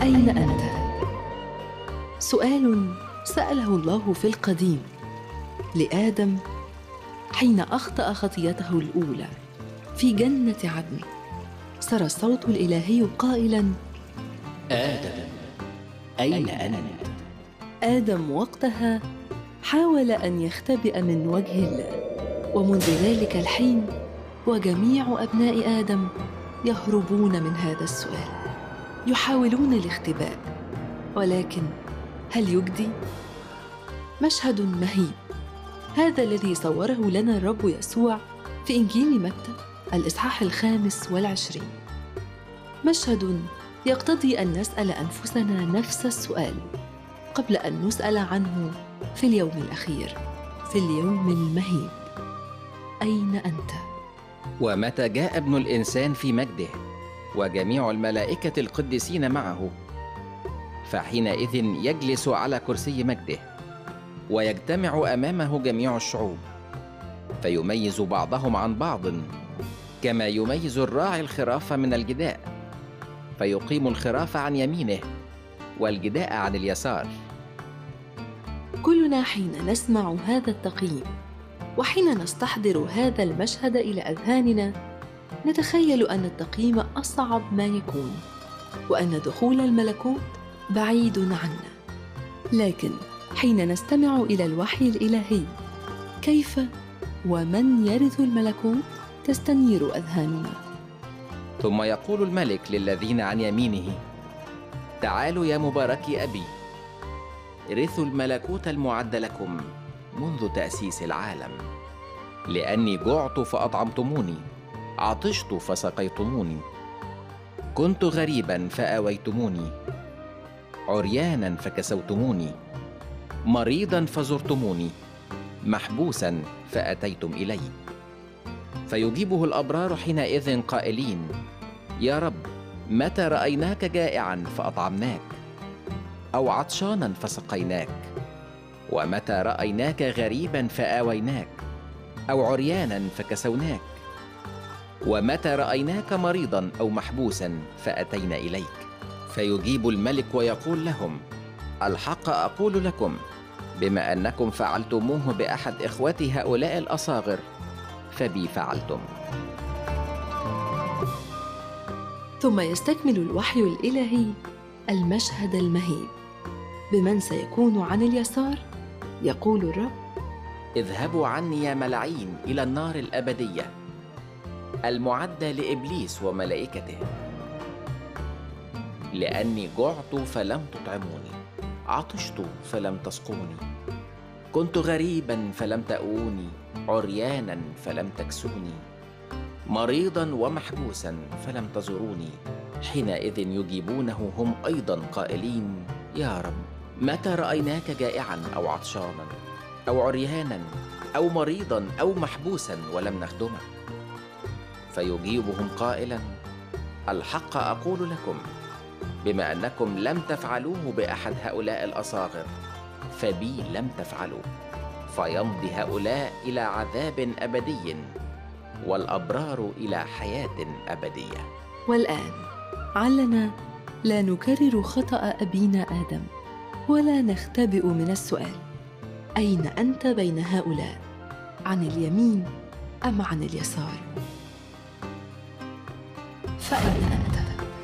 أين أنت؟ سؤال سأله الله في القديم لآدم حين أخطأ خطيته الأولى في جنة عدن سرى الصوت الإلهي قائلا آدم أين أنت؟ آدم وقتها حاول أن يختبئ من وجه الله ومنذ ذلك الحين وجميع أبناء آدم يهربون من هذا السؤال يحاولون الاختباء ولكن هل يجدي؟ مشهد مهيب هذا الذي صوره لنا الرب يسوع في إنجيل متى الإصحاح الخامس والعشرين مشهد يقتضي أن نسأل أنفسنا نفس السؤال قبل أن نسأل عنه في اليوم الأخير في اليوم المهيب أين أنت؟ ومتى جاء ابن الإنسان في مجده وجميع الملائكة القديسين معه فحينئذ يجلس على كرسي مجده ويجتمع أمامه جميع الشعوب فيميز بعضهم عن بعض كما يميز الراعي الخراف من الجداء فيقيم الخراف عن يمينه والجداء عن اليسار كلنا حين نسمع هذا التقييم وحين نستحضر هذا المشهد الى اذهاننا نتخيل ان التقييم اصعب ما يكون وان دخول الملكوت بعيد عنا لكن حين نستمع الى الوحي الالهي كيف ومن يرث الملكوت تستنير اذهاننا ثم يقول الملك للذين عن يمينه تعالوا يا مباركي ابي رثوا الملكوت المعد لكم منذ تاسيس العالم لاني جعت فاطعمتموني عطشت فسقيتموني كنت غريبا فاويتموني عريانا فكسوتموني مريضا فزرتموني محبوسا فاتيتم الي فيجيبه الابرار حينئذ قائلين يا رب متى رايناك جائعا فاطعمناك او عطشانا فسقيناك ومتى رايناك غريبا فاويناك او عريانا فكسوناك ومتى رايناك مريضا او محبوسا فاتينا اليك فيجيب الملك ويقول لهم الحق اقول لكم بما انكم فعلتموه باحد اخوتي هؤلاء الاصاغر فبي فعلتم ثم يستكمل الوحي الالهي المشهد المهيب بمن سيكون عن اليسار يقول الرب اذهبوا عني يا ملعين الى النار الابديه المعده لابليس وملائكته لاني جعت فلم تطعموني عطشت فلم تسقوني كنت غريبا فلم تاووني عريانا فلم تكسوني مريضا ومحبوسا فلم تزوروني حينئذ يجيبونه هم ايضا قائلين يا رب متى رايناك جائعا او عطشانا او عريانا او مريضا او محبوسا ولم نخدمك فيجيبهم قائلا الحق اقول لكم بما انكم لم تفعلوه باحد هؤلاء الاصاغر فبي لم تفعلوا فيمضي هؤلاء الى عذاب ابدي والابرار الى حياه ابديه والان علنا لا نكرر خطا ابينا ادم ولا نختبئ من السؤال اين انت بين هؤلاء عن اليمين ام عن اليسار فاين انت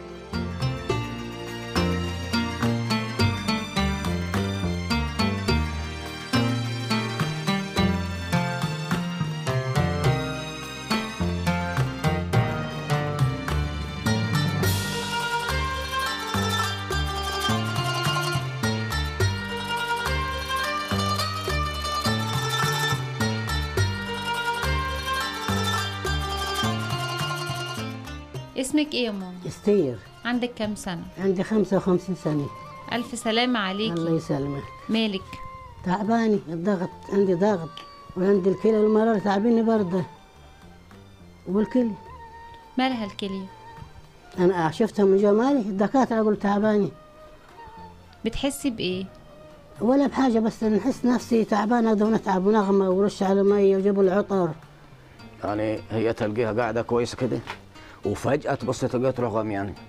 اسمك ايه يا ماما استير عندك كام سنة عندي خمسة وخمسين سنة ألف سلامة الله عليكي يسلمك مالك تعباني الضغط عندي ضغط وعندي الكلى والمرارة تعبيني برضه والكلى مالها الكلية أنا شفتها من جمالي الدكاترة يقول تعباني بتحسي بإيه ولا بحاجة بس نحس نفسي تعبانة دون أتعب ونغمة ورش على مية وجيبوا العطر يعني هي تلقيها قاعدة كويسة كده وفجأة تبص تلقيها رغم يعني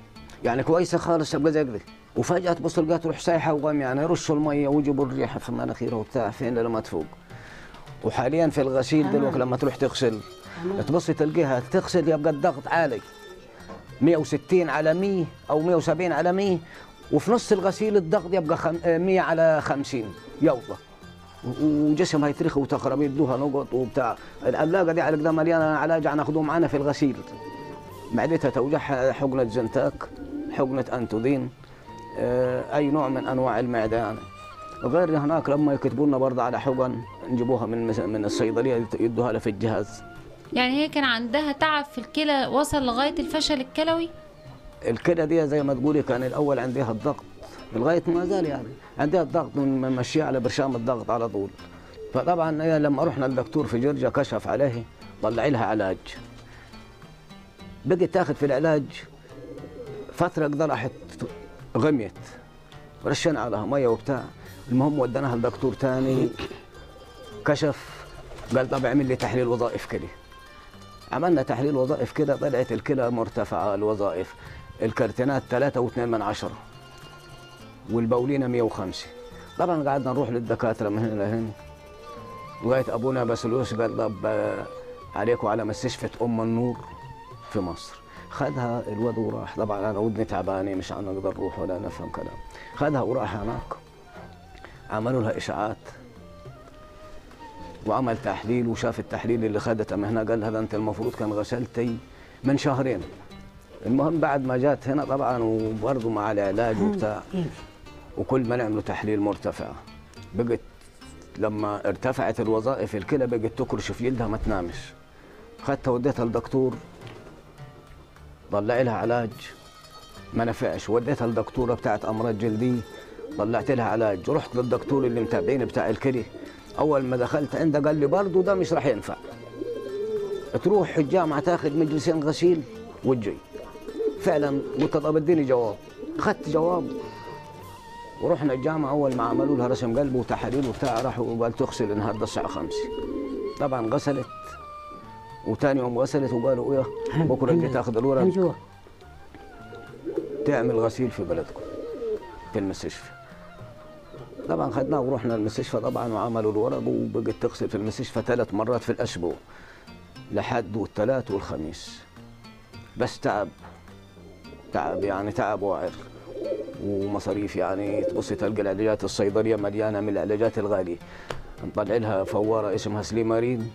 يعني كويسه خالص تبقى زي كده وفجاه تبص لقاها تروح سايحه وقام يعني يرشوا الميه ويجيبوا الريحه في مناخيرها وبتاع فين لما تفوق وحاليا في الغسيل دلوقتي لما تروح تغسل تبص تلقيها تغسل يبقى الضغط عالي 160 على 100 او 170 على 100 وفي نص الغسيل الضغط يبقى خم... آه، 100 على 50 يلا وجسمها يترخي وتخرب يدوها نقط وبتاع العلاقه دي على قدام مليانه علاج هناخدوه معانا في الغسيل معدتها توجعها حقنه زنتاك حقنه انتودين آه، اي نوع من انواع المعده يعني غير هناك لما يكتبوا لنا برضه على حقن نجيبوها من المس- من الصيدليه يدوها لها في الجهاز يعني هي كان عندها تعب في الكلى وصل لغايه الفشل الكلوي الكلى دي زي ما تقولي كان الاول عندها الضغط لغايه ما زال يعني عندها الضغط ماشيه على برشام الضغط على طول فطبعا هي لما رحنا للدكتور في جورجيا كشف عليه طلع لها علاج بقت تاخذ في العلاج فتره كده راحت غميت رشينا عليها ميه وبتاع المهم وديناها لدكتور تاني كشف قال طب اعمل لي تحليل وظائف كلى عملنا تحليل وظائف كده طلعت الكلى مرتفعة الوظائف الكرتينات 3.2 من عشرة والبولينة 105 طبعا قعدنا نروح للدكاترة من هنا لهنا لغاية أبونا باسلوس قال طب آه، عليكم على مستشفى أم النور في مصر خدها الواد وراح طبعا أنا ودني تعبانة مش هنقدر نروح ولا نفهم كلام خدها وراح هناك عملوا لها إشاعات وعمل تحليل وشاف التحليل اللي خدته من هنا قال لها ده انت المفروض كان غسلتي من شهرين المهم بعد ما جات هنا طبعا وبرضه مع العلاج وبتاع وكل ما نعملوا تحليل مرتفع بقت لما ارتفعت الوظائف الكلى بقت تكرش في جلدها ما تنامش خدتها وديتها للدكتور طلع لها علاج ما نفعش وديتها للدكتوره بتاعت امراض جلديه طلعت لها علاج رحت للدكتور اللي متابعين بتاع الكلى اول ما دخلت عنده قال لي برضه ده مش راح ينفع تروح الجامعه تاخذ مجلسين غسيل وتجي فعلا قلت طب اديني جواب اخذت جواب ورحنا الجامعه اول ما عملوا لها رسم قلب وتحاليل وبتاع راحوا قال تغسل النهارده الساعه 5 طبعا غسلت وتاني يوم غسلت وقالوا ايه بكره تجي تاخذ الورق هنجوع تعمل غسيل في بلدكم في المستشفى طبعا خدناه ورحنا المستشفى طبعا وعملوا الورق وبقت تغسل في المستشفى ثلاث مرات في الاسبوع لحد والثلاث والخميس بس تعب تعب يعني تعب واعر ومصاريف يعني تبص تلقى العلاجات الصيدليه مليانه من العلاجات الغاليه نطلع لها فواره اسمها سليمارين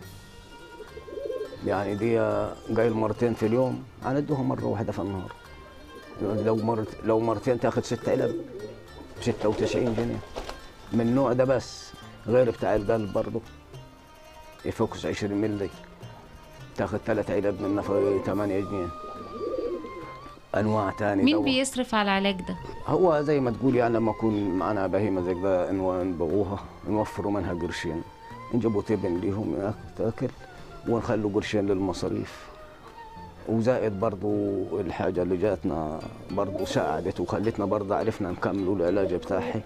يعني دي قايل مرتين في اليوم هندوها مره واحده في النهار لو مرت لو مرتين تاخذ ست علب 96 جنيه من النوع ده بس غير بتاع القلب برضه يفوكس 20 مللي تاخذ ثلاث علب منه في 8 جنيه انواع تاني مين دواء. بيصرف على العلاج ده هو زي ما تقول يعني لما اكون معنا بهيمه زي كده إنه نبغوها نوفروا منها قرشين نجيبوا تبن ليهم ياك- تاكل ونخلوا قرشين للمصاريف وزائد برضو الحاجة اللي جاتنا برضو ساعدت وخلتنا برضو عرفنا نكملوا العلاج بتاعي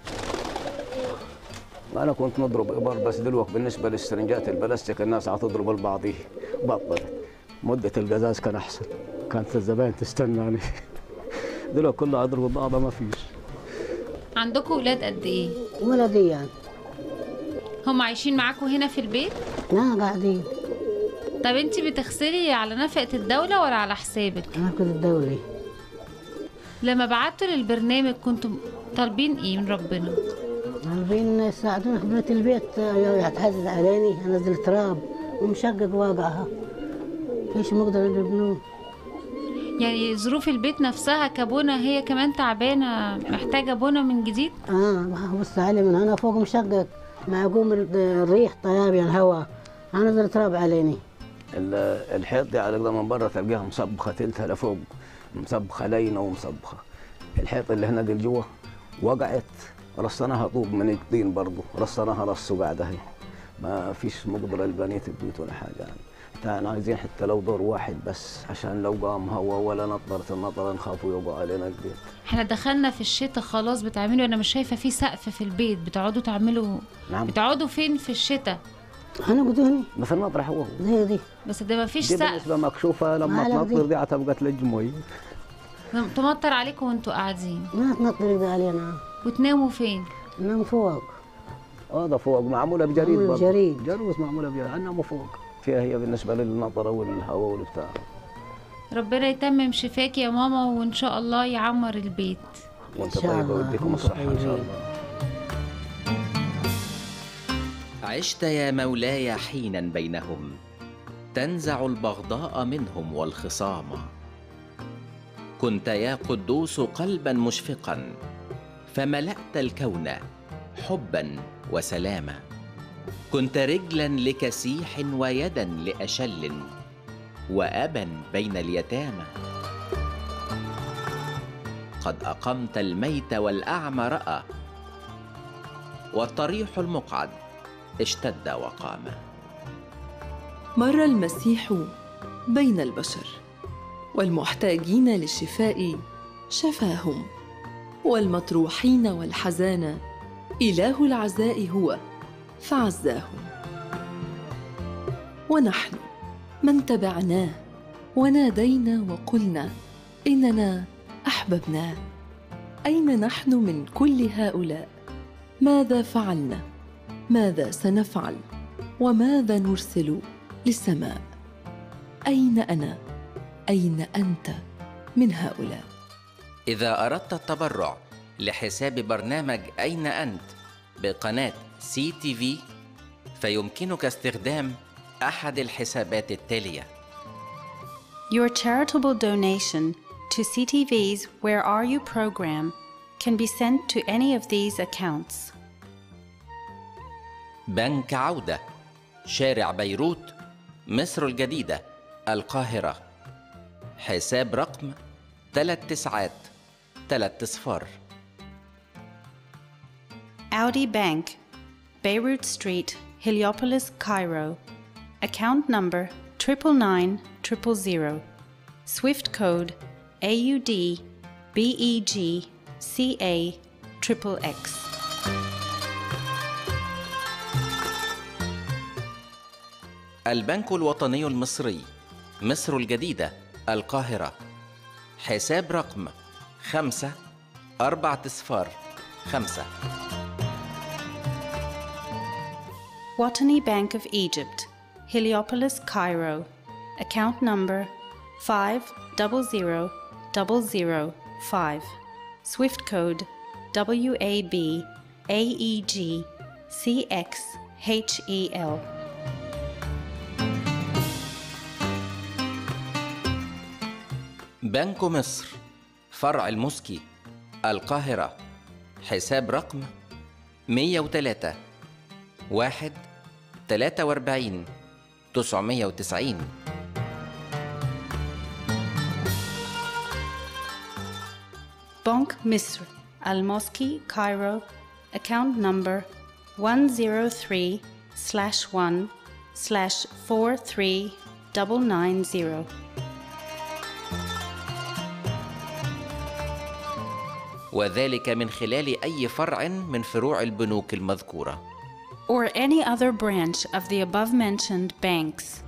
أنا كنت نضرب إبر بس دلوقتي بالنسبة للسرنجات البلاستيك الناس هتضرب البعضيه بطلت مدة القزاز كان أحسن كانت الزباين تستناني دلوقتي كله أضرب بعضها ما فيش عندكم ولاد قد ايه ولدي يعني هم عايشين معاكم هنا في البيت لا قاعدين طب انت بتغسلي على نفقة الدولة ولا على حسابك انا كنت الدولي لما بعتوا للبرنامج كنتم طالبين ايه من ربنا طالبين يساعدونا في بنات البيت يتحدث عليني انزل تراب ومشقق واقعها فيش مقدر يبنوه يعني ظروف البيت نفسها كبنى هي كمان تعبانة محتاجة بنى من جديد اه بص علي من هنا فوق مشقق مع يقوم الريح طياب يعني هواء انزل تراب عليني ال- الحيط دي على كده من بره تلقاها مصبخه تلتها لفوق مصبخه لينه ومصبخه الحيط اللي هنا دي جوا وقعت رصناها طوب من الطين برضه رصناها رص وقاعده هي ما فيش مقدرة لبنية البيوت ولا حاجة يعني كان عايزين حتى لو دور واحد بس عشان لو قام هوا ولا نطرت النطرة نخافوا يوقع علينا البيت احنا دخلنا في الشتاء خلاص بتعملوا انا مش شايفة في سقف في البيت بتقعدوا تعملوا نعم بتقعدوا فين في الشتاء انا قلت هني بس المطرح هو هو. زي دي بس ده مفيش دي سقف بالنسبة مكشوفة لما معلق دي. تنطر دي هتبقى تلج مي تمطر عليكم وانتوا قاعدين ما تنطر كده علينا وتناموا فين ننام فوق اوضه فوق معموله بجريد معمولة برضه. بجريد. جلوس معموله بجريد عندنا فوق فيها هي بالنسبه للنظره والهواء والبتاع ربنا يتمم شفاك يا ماما وان شاء الله يعمر البيت وانت شاء طيبه الله، ويديكم هم الصحه ان شاء طيبين. الله عشت يا مولاي حينا بينهم تنزع البغضاء منهم والخصام كنت يا قدوس قلبا مشفقا فملأت الكون حبا وسلاما كنت رجلا لكسيح ويدا لأشل وأبا بين اليتامى قد أقمت الميت والأعمى رأى والطريح المقعد اشتد وقام مر المسيح بين البشر والمحتاجين للشفاء شفاهم والمطروحين والحزانى اله العزاء هو فعزاهم ونحن من تبعناه ونادينا وقلنا اننا احببناه اين نحن من كل هؤلاء ماذا فعلنا ماذا سنفعل وماذا نرسل للسماء اين انا اين انت من هؤلاء إذا أردت التبرع لحساب برنامج أين أنت بقناة سي تي في فيمكنك استخدام أحد الحسابات التالية Your charitable donation to CTV's Where Are You program can be sent to any of these accounts. بنك عودة شارع بيروت مصر الجديدة القاهرة حساب رقم 3 تسعات 3 صفار Audi Bank, Beirut Street, Heliopolis, Cairo. Account number 999 Swift code AUD BEG CA XXX. البنك الوطني المصري مصر الجديدة القاهرة حساب رقم خمسة أربعة صفار خمسة Watani Bank of Egypt, Heliopolis, Cairo. Account number 500005. Swift code WAB AEG CXHEL. بنك مصر فرع المسكي القاهرة حساب رقم 103 واحد 43 990 Bonk Misr, Al Moski, Cairo. Account number 103 slash 1 slash 43990. وذلك من خلال أي فرع من فروع البنوك المذكورة Or any other branch of the above mentioned banks.